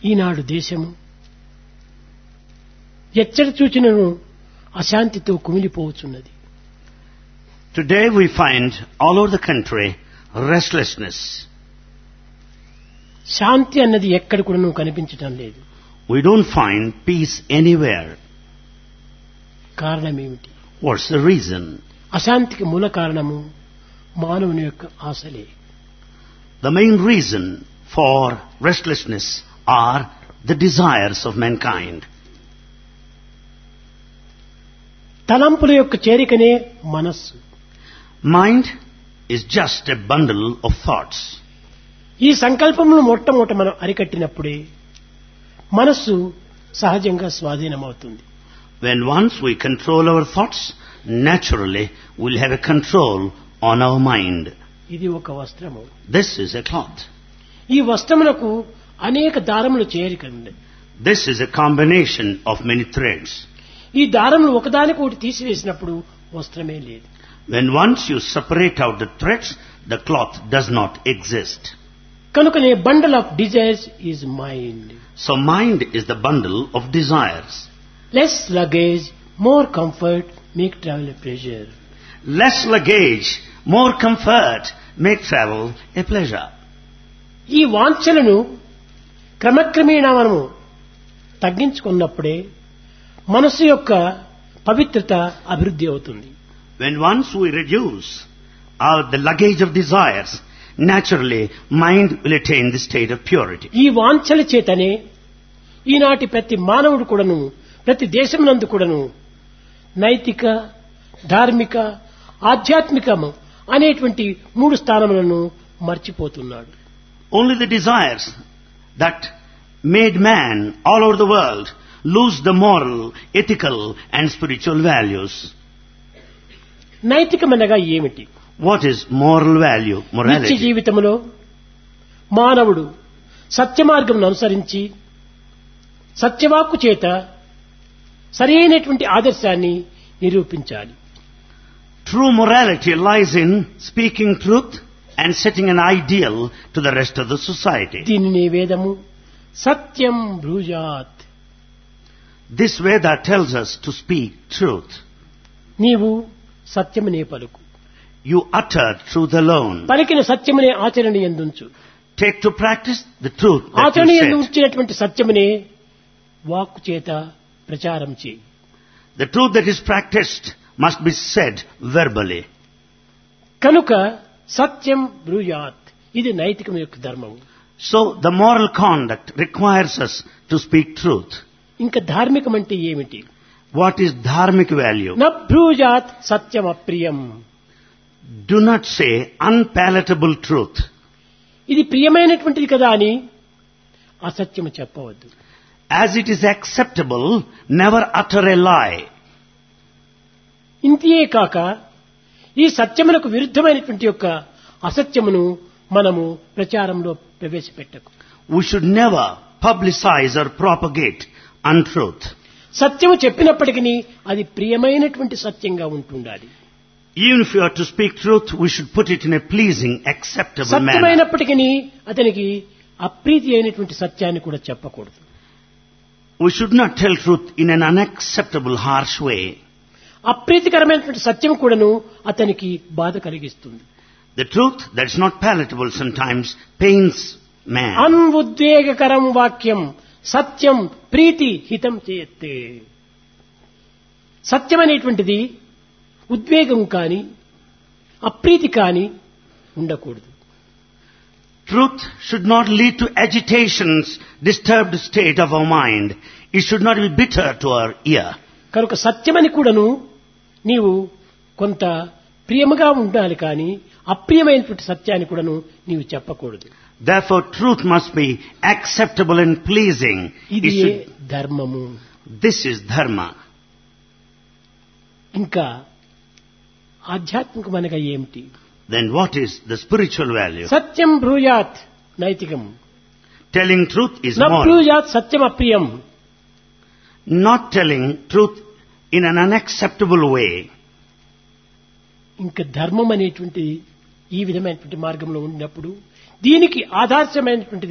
ఈనాడు దేశము ఎచ్చట చూచినను అశాంతితో కుమిలిపోవచ్చున్నది Today we find all over the country restlessness. శాంతి అన్నది ఎక్కడ కూడా కనిపించటం లేదు We don't find peace anywhere. కారణం ఏమిటి What's the reason? అశాంతికి మూల కారణము మానవుని యొక్క ఆశలే The main reason for restlessness are the desires of mankind. తలంపుల యొక్క చేరికనే మనస్సు Mind is just a bundle of thoughts. ఈ సంకల్పమును మొట్టమొదట మనం అరికట్టినప్పుడే మనస్సు సహజంగా స్వాధీనమవుతుంది When once we control our thoughts, naturally we'll have a control on our mind. ఇది ఒక వస్త్రము This is a cloth. ఈ వస్త్రమునకు అనేక దారములు చేరిక ఉంది This is a combination of many threads. ఈ దారములు ఒకదానికి ఒకటి తీసివేసినప్పుడు వస్త్రమే లేదు When once you separate out the threads, the cloth does not exist. కనుకనే bundle of desires is mind So mind is the bundle of desires. Less luggage more comfort make travel pleasure Less luggage, more comfort, make travel a pleasure. ఈ వాంఛలను క్రమక్రమేణా మనము తగ్గించుకున్నప్పుడే మనస్సు యొక్క పవిత్రత అభివృద్ధి అవుతుంది When once we reduce our, the luggage of desires, naturally mind will attain the state of purity. ఈ వాంఛల చేతనే ఈనాటి ప్రతి మానవుడు కూడాను ప్రతి దేశమునందు కూడాను నైతిక ధార్మిక ఆధ్యాత్మికము అనేటువంటి మూడు స్థానములను మర్చిపోతున్నాడు Only the desires that made man all over the world lose the moral, ethical and spiritual values. నైతికమనగా ఏమిటి What is moral value, నిత్య morality? జీవితంలో మానవుడు సత్య మార్గమును అనుసరించి సత్యవాక్కు చేత సరైనటువంటి ఆదర్శాన్ని నిరూపించాలి True morality lies in speaking truth and setting an ideal to the rest of the society. దీనిని వేదము సత్యం బ్రూజాత్ This Veda tells us to speak truth. నీవు సత్యమునే పలుకు You utter truth alone. పలికిన సత్యమునే ఆచరణ ఎందుంచు Take to practice the truth that ఆచరణ you ఎందు said. ఉంచినటువంటి సత్యమునే వాక్కు చేత ప్రచారం చేయి The truth that is practiced must be said verbally. కనుక సత్యం బ్రూయాత్ ఇది నైతికం యొక్క ధర్మము So the moral conduct requires us to speak truth. ఇంకా ధార్మికం అంటే ఏమిటి What is dharmic value? నభ్రూజాత్ Satyam అప్రియం Do not say unpalatable truth. ఇది ప్రియమైనటువంటిది కదా అని అసత్యము చెప్పవద్దు As it is acceptable, never utter a lie. ఇంతే కాక ఈ సత్యములకు విరుద్ధమైనటువంటి యొక్క అసత్యమును మనము ప్రచారంలో ప్రవేశపెట్టకు We should never publicize or propagate untruth. సత్యము చెప్పినప్పటికీ అది ప్రియమైనటువంటి సత్యంగా ఉంటుండాలి Even if you are to speak truth, we should put it in a pleasing, acceptable manner. సత్యమైనప్పటికీ అతనికి అప్రీతి అయినటువంటి సత్యాన్ని కూడా చెప్పకూడదు We should not tell truth in an unacceptable, harsh way. అప్రీతికరమైనటువంటి సత్యం కూడాను అతనికి బాధ కలిగిస్తుంది The truth that is not palatable sometimes pains man. అన్ఉద్వేగకరం వాక్యం సత్యం ప్రీతి హితం చేయత్తే సత్యం అనేటువంటిది ఉద్వేగం కాని అప్రీతి కాని ఉండకూడదు Truth should not lead to agitations, disturbed state of our mind. It should not be bitter to our ear. కనుక సత్యమని కూడాను నీవు కొంత ప్రియముగా ఉండాలి కానీ అప్రియమైనటువంటి సత్యాన్ని కూడాను నీవు చెప్పకూడదు Therefore, truth must be acceptable and pleasing. ఇది It should- ధర్మము this is dharma. ఇంకా ఆధ్యాత్మికమనగా ఏమిటి Then what is the spiritual value? Satyam బ్రూయాత్ నైతికం Telling truth is న moral. బ్రూయాత్ Satyam అప్రియం Not telling truth in an unacceptable way. ఇంకా ధర్మం అనేటువంటి ఈ విధమైనటువంటి మార్గంలో ఉన్నప్పుడు దీనికి ఆదర్శమైనటువంటి